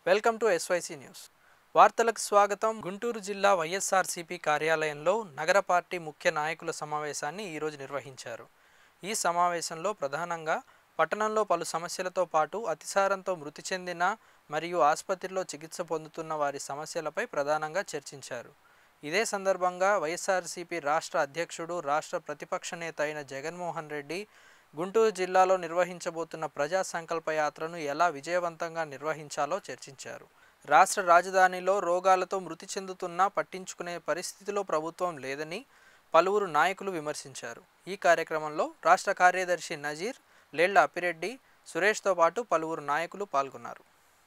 welcome to SYC news వార్తలకు స్వాగతం గుంటూరు జిల్లా వైఎస్ఆర్సీపీ కార్యాలయంలో నగర పార్టీ ముఖ్య నాయకుల సమావేశాన్ని ఈరోజు నిర్వహించారు ఈ సమావేశంలో ప్రధానంగా పట్టణంలో పలు సమస్యలతో పాటు అతిసారంతో మృతి చెందిన మరియు ఆసుపత్రిలో చికిత్స పొందుతున్న వారి సమస్యలపై ప్రధానంగా చర్చించారు ఇదే సందర్భంగా వైఎస్ఆర్సీపీ రాష్ట్ర అధ్యక్షుడు రాష్ట్ర ప్రతిపక్ష నేత అయిన జగన్మోహన్ రెడ్డి గుంటూరు జిల్లాలో నిర్వహించబోతున్న ప్రజా సంకల్ప యాత్రను ఎలా విజయవంతంగా నిర్వహించాలో చర్చించారు రాష్ట్ర రాజధానిలో రోగాలతో మృతి చెందుతున్నా పట్టించుకునే పరిస్థితిలో ప్రభుత్వం లేదని పలువురు నాయకులు విమర్శించారు ఈ కార్యక్రమంలో రాష్ట్ర కార్యదర్శి నజీర్ లేళ్ల అప్పిరెడ్డి సురేష్తో పాటు పలువురు నాయకులు పాల్గొన్నారు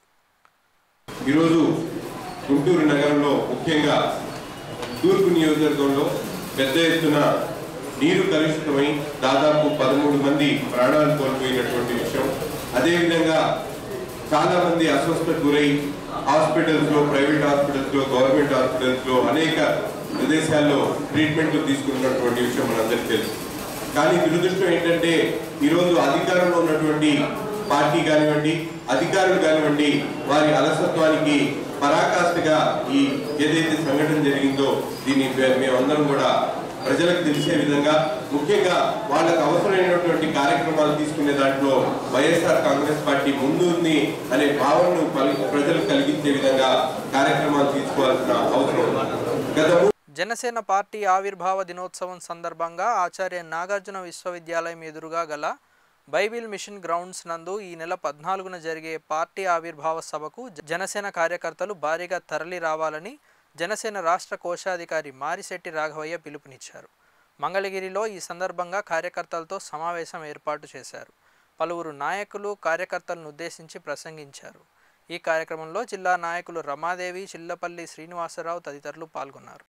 ఈరోజు గుంటూరు నగరంలో ముఖ్యంగా తూర్పు నియోజకవర్గంలో పెద్ద ఎత్తున నీరు కలుషితమై దాదాపు పదమూడు మంది ప్రాణాలు కోల్పోయినటువంటి విషయం అదేవిధంగా చాలా మంది అస్వస్థకు గురై హాస్పిటల్స్ లో ప్రైవేట్ హాస్పిటల్స్ లో గవర్నమెంట్ హాస్పిటల్స్ లో అనేక ప్రదేశాల్లో ట్రీట్మెంట్లు తీసుకున్నటువంటి విషయం మనందరికీ తెలుసు కానీ దురదృష్టం ఏంటంటే ఈరోజు అధికారంలో ఉన్నటువంటి పార్టీ కానివ్వండి అధికారులు కానివ్వండి వారి అలసత్వానికి పరాకాష్ఠగా ఈ ఏదైతే సంఘటన జరిగిందో దీన్ని మే- మేమందరం కూడా ప్రజలకు తెలిసే విధంగా ముఖ్యంగా వాళ్ళకు అవసరమైనటువంటి కార్యక్రమాలు తీసుకునే దాంట్లో వైఎస్ఆర్ కాంగ్రెస్ పార్టీ ముందు ఉంది అనే భావనను పలి- ప్రజలకు కలిగించే విధంగా కార్యక్రమాలు తీసుకోవాల్సిన అవసరం ఉంది గత మూ- జనసేన పార్టీ ఆవిర్భావ దినోత్సవం సందర్భంగా ఆచార్య నాగార్జున విశ్వవిద్యాలయం ఎదురుగా గల బైబిల్ మిషన్ గ్రౌండ్స్ నందు ఈ నెల పద్నాలుగున జరిగే పార్టీ ఆవిర్భావ సభకు జ- జనసేన కార్యకర్తలు భారీగా తరలి రావాలని జనసేన రాష్ట్ర కోశాధికారి మారిశెట్టి రాఘవయ్య పిలుపునిచ్చారు మంగళగిరిలో ఈ సందర్భంగా కార్యకర్తలతో సమావేశం ఏర్పాటు చేశారు పలువురు నాయకులు కార్యకర్తలను ఉద్దేశించి ప్రసంగించారు ఈ కార్యక్రమంలో జిల్లా నాయకులు రమాదేవి చిల్లపల్లి శ్రీనివాసరావు తదితరులు పాల్గొన్నారు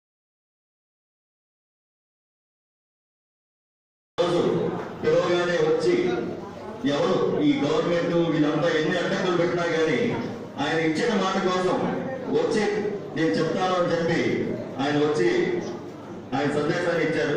రోజు పిలవగానే వచ్చి ఎవరు ఈ గవర్నమెంట్ వీళ్ళంతా ఎన్ని అడ్డంకులు పెట్టినా కానీ ఆయన ఇచ్చిన మాట కోసం వచ్చి నేను చెప్తాను అని చెప్పి ఆయన వచ్చి ఆయన సందేశాన్ని ఇచ్చారు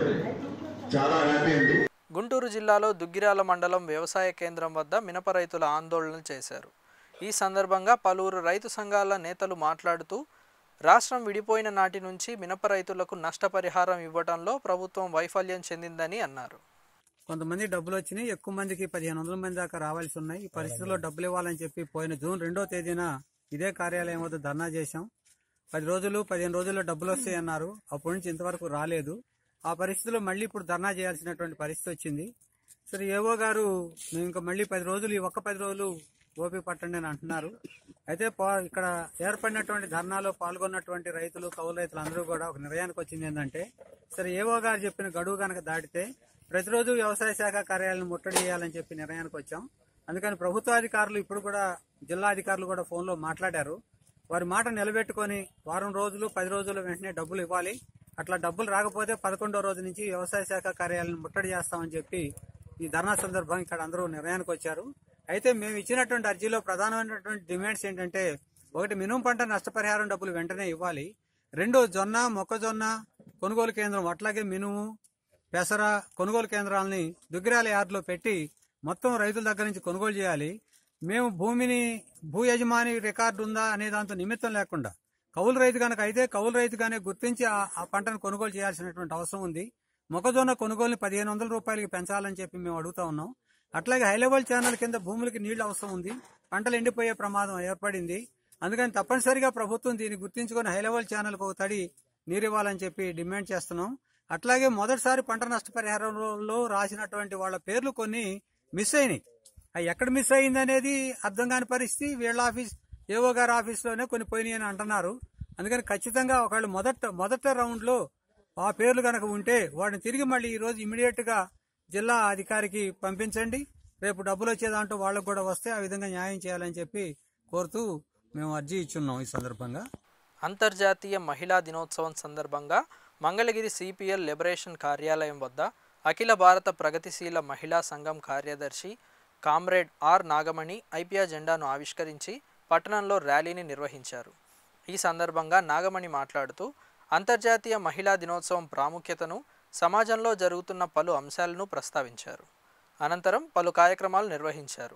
చాలా హ్యాపీ అండి గుంటూరు జిల్లాలో దుగ్గిరాల మండలం వ్యవసాయ కేంద్రం వద్ద మినప రైతుల ఆందోళన చేశారు ఈ సందర్భంగా పలువురు రైతు సంఘాల నేతలు మాట్లాడుతూ రాష్ట్రం విడిపోయిన నాటి నుంచి మినప రైతులకు నష్టపరిహారం ఇవ్వడంలో ప్రభుత్వం వైఫల్యం చెందిందని అన్నారు కొంతమంది డబ్బులు వచ్చినాయి ఎక్కువ మందికి పదిహేను వందల మంది దాకా రావాల్సి ఉన్నాయి ఈ పరిస్థితుల్లో డబ్బులు ఇవ్వాలని చెప్పి పోయిన జూన్ రెండో తేదీన ఇదే కార్యాలయం వద్ద ధర్నా చేశాం పది రోజులు పదిహేను రోజుల్లో డబ్బులు వస్తాయి అన్నారు అప్పటి నుంచి ఇంతవరకు రాలేదు ఆ పరిస్థితిలో మళ్ళీ ఇప్పుడు ధర్నా చేయాల్సినటువంటి పరిస్థితి వచ్చింది సరే ఏవో గారు మేము ఇంకా మళ్ళీ పది రోజులు ఈ ఒక్క పది రోజులు ఓపిక పట్టండి అని అంటున్నారు అయితే పా- ఇక్కడ ఏర్పడినటువంటి ధర్నాలో పాల్గొన్నటువంటి రైతులు కౌలు రైతులు అందరూ కూడా ఒక నిర్ణయానికి వచ్చింది ఏంటంటే సరే ఏవో గారు చెప్పిన గడువు కనుక దాటితే ప్రతిరోజు వ్యవసాయ శాఖ కార్యాలయం ముట్టడి చేయాలని చెప్పి నిర్ణయానికి వచ్చాం అందుకని ప్రభుత్వాధికారులు ఇప్పుడు కూడా జిల్లా అధికారులు కూడా ఫోన్లో మాట్లాడారు వారి మాట నిలబెట్టుకొని వారం రోజులు పది రోజులు వెంటనే డబ్బులు ఇవ్వాలి అట్లా డబ్బులు రాకపోతే పదకొండో రోజు నుంచి వ్యవసాయ శాఖ కార్యాలయం ముట్టడి చేస్తామని చెప్పి ఈ ధర్నా సందర్భం ఇక్కడ అందరూ నిర్ణయానికి వచ్చారు అయితే మేము ఇచ్చినటువంటి అర్జీలో ప్రధానమైనటువంటి డిమాండ్స్ ఏంటంటే ఒకటి మినుము పంట నష్టపరిహారం డబ్బులు వెంటనే ఇవ్వాలి రెండు జొన్న మొక్కజొన్న కొనుగోలు కేంద్రం అట్లాగే మినుము పెసర కొనుగోలు కేంద్రాలని దుగ్గిరాల యార్డులో పెట్టి మొత్తం రైతుల దగ్గర నుంచి కొనుగోలు చేయాలి మేము భూమిని భూ యజమాని రికార్డు ఉందా అనే దాంతో నిమిత్తం లేకుండా కౌలు రైతు కనుక అయితే కౌలు రైతుగానే గుర్తించి ఆ- ఆ పంటను కొనుగోలు చేయాల్సినటువంటి అవసరం ఉంది మొక్కజొన్న కొనుగోలుని పదిహేను వందల రూపాయలకి పెంచాలని చెప్పి మేము అడుగుతా ఉన్నాం అట్లాగే హై లెవెల్ ఛానల్ కింద భూములకి నీళ్లు అవసరం ఉంది పంటలు ఎండిపోయే ప్రమాదం ఏర్పడింది అందుకని తప్పనిసరిగా ప్రభుత్వం దీన్ని గుర్తించుకొని హై లెవెల్ ఛానల్కి ఒక తడి నీరు ఇవ్వాలని చెప్పి డిమాండ్ చేస్తున్నాం అట్లాగే మొదటిసారి పంట నష్టపరిహారంలో రాసినటువంటి వాళ్ళ పేర్లు కొన్ని మిస్ అయినాయి అవి ఎక్కడ మిస్ అయింది అనేది అర్థం కాని పరిస్థితి వీళ్ళ ఆఫీస్ ఏవో గారి ఆఫీస్లోనే కొన్ని పోయినాయి అని అంటున్నారు అందుకని ఖచ్చితంగా ఒకళ్ళు మొదట మొదట రౌండ్లో ఆ పేర్లు కనుక ఉంటే వాటిని తిరిగి మళ్ళీ ఈ రోజు ఇమీడియట్ గా జిల్లా అధికారికి పంపించండి రేపు డబ్బులు వచ్చే దాంట్లో వాళ్ళకు కూడా వస్తే ఆ విధంగా న్యాయం చేయాలని చెప్పి కోరుతూ మేము అర్జీ ఇచ్చున్నాం ఈ సందర్భంగా అంతర్జాతీయ మహిళా దినోత్సవం సందర్భంగా మంగళగిరి సిపిఎల్ లిబరేషన్ కార్యాలయం వద్ద అఖిల భారత ప్రగతిశీల మహిళా సంఘం కార్యదర్శి కామ్రేడ్ ఆర్ నాగమణి ఐపిఆర్ జెండాను ఆవిష్కరించి పట్టణంలో ర్యాలీని నిర్వహించారు ఈ సందర్భంగా నాగమణి మాట్లాడుతూ అంతర్జాతీయ మహిళా దినోత్సవం ప్రాముఖ్యతను సమాజంలో జరుగుతున్న పలు అంశాలను ప్రస్తావించారు అనంతరం పలు కార్యక్రమాలు నిర్వహించారు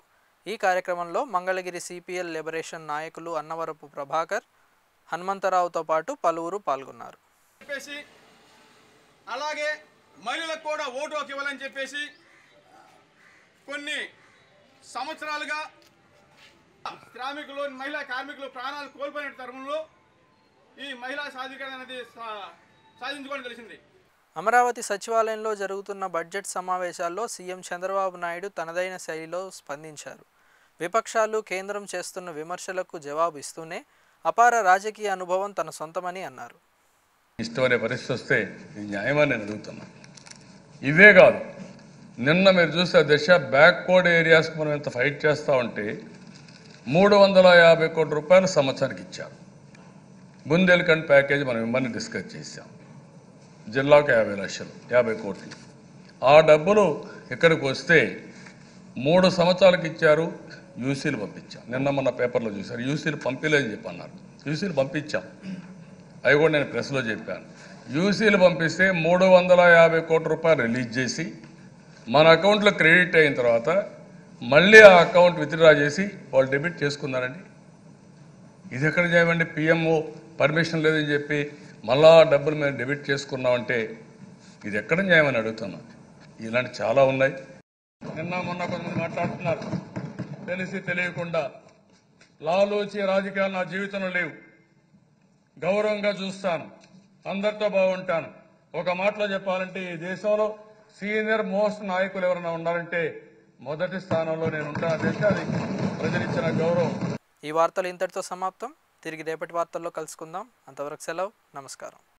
ఈ కార్యక్రమంలో మంగళగిరి సిపిఎల్ లిబరేషన్ నాయకులు అన్నవరపు ప్రభాకర్ హనుమంతరావుతో పాటు పలువురు పాల్గొన్నారు చెప్పేసి అలాగే మహిళలకు కూడా ఓటు హక్కు ఇవ్వాలని చెప్పేసి కొన్ని సంవత్సరాలుగా శ్రామికులు మహిళా కార్మికులు ప్రాణాలు కోల్పోయిన తరుణంలో ఈ మహిళా సాధికారత అనేది సా- సాధించుకోవడం తెలిసింది అమరావతి సచివాలయంలో జరుగుతున్న బడ్జెట్ సమావేశాల్లో సీఎం చంద్రబాబు నాయుడు తనదైన శైలిలో స్పందించారు విపక్షాలు కేంద్రం చేస్తున్న విమర్శలకు జవాబు ఇస్తూనే అపార రాజకీయ అనుభవం తన సొంతమని అన్నారు ఇష్టమనే పరిస్థితి వస్తే ఇది న్యాయమని నేను అడుగుతున్నా ఇవే కాదు నిన్న మీరు చూస్తే దిశ బ్యాక్వర్డ్ ఏరియాస్కి మనం ఎంత ఫైట్ చేస్తూ ఉంటే మూడు వందల యాభై కోట్ల రూపాయలు సంవత్సరానికి ఇచ్చారు బుందేల్ఖండ్ ప్యాకేజ్ మనం ఇమ్మని డిస్కస్ చేశాం జిల్లాకు యాభై లక్షలు యాభై కోట్లు ఆ డబ్బులు ఇక్కడికి వస్తే మూడు సంవత్సరాలకు ఇచ్చారు యూసీలు పంపించాం నిన్న మొన్న పేపర్లో చూశారు యూసీలు పంపించలేదని చెప్పి అన్నారు యూసీలు పంపించాం అవి కూడా నేను ప్రెస్లో చెప్పాను యూసీలు పంపిస్తే మూడు వందల యాభై కోట్ల రూపాయలు రిలీజ్ చేసి మన అకౌంట్లో క్రెడిట్ అయిన తర్వాత మళ్ళీ ఆ అకౌంట్ విత్డ్రా చేసి వాళ్ళు డెబిట్ చేసుకున్నారండి ఇది ఎక్కడ చేయమండి పిఎంఓ పర్మిషన్ లేదని చెప్పి మళ్ళా డబ్బులు మేము డెబిట్ చేసుకున్నామంటే ఇది ఎక్కడ న్యాయమని అడుగుతున్నా ఇలాంటి చాలా ఉన్నాయి నిన్న మొన్న కొంతమంది మాట్లాడుతున్నారు తెలిసి తెలియకుండా లాలోచి రాజకీయాలు నా జీవితంలో లేవు గౌరవంగా చూస్తాను అందరితో బాగుంటాను ఒక మాటలో చెప్పాలంటే ఈ దేశంలో సీనియర్ మోస్ట్ నాయకులు ఎవరైనా ఉన్నారంటే మొదటి స్థానంలో నేను ఉంటాను అదే అది ప్రజలిచ్చిన గౌరవం ఈ వార్తలు ఇంతటితో సమాప్తం తిరిగి రేపటి వార్తల్లో కలుసుకుందాం అంతవరకు సెలవు నమస్కారం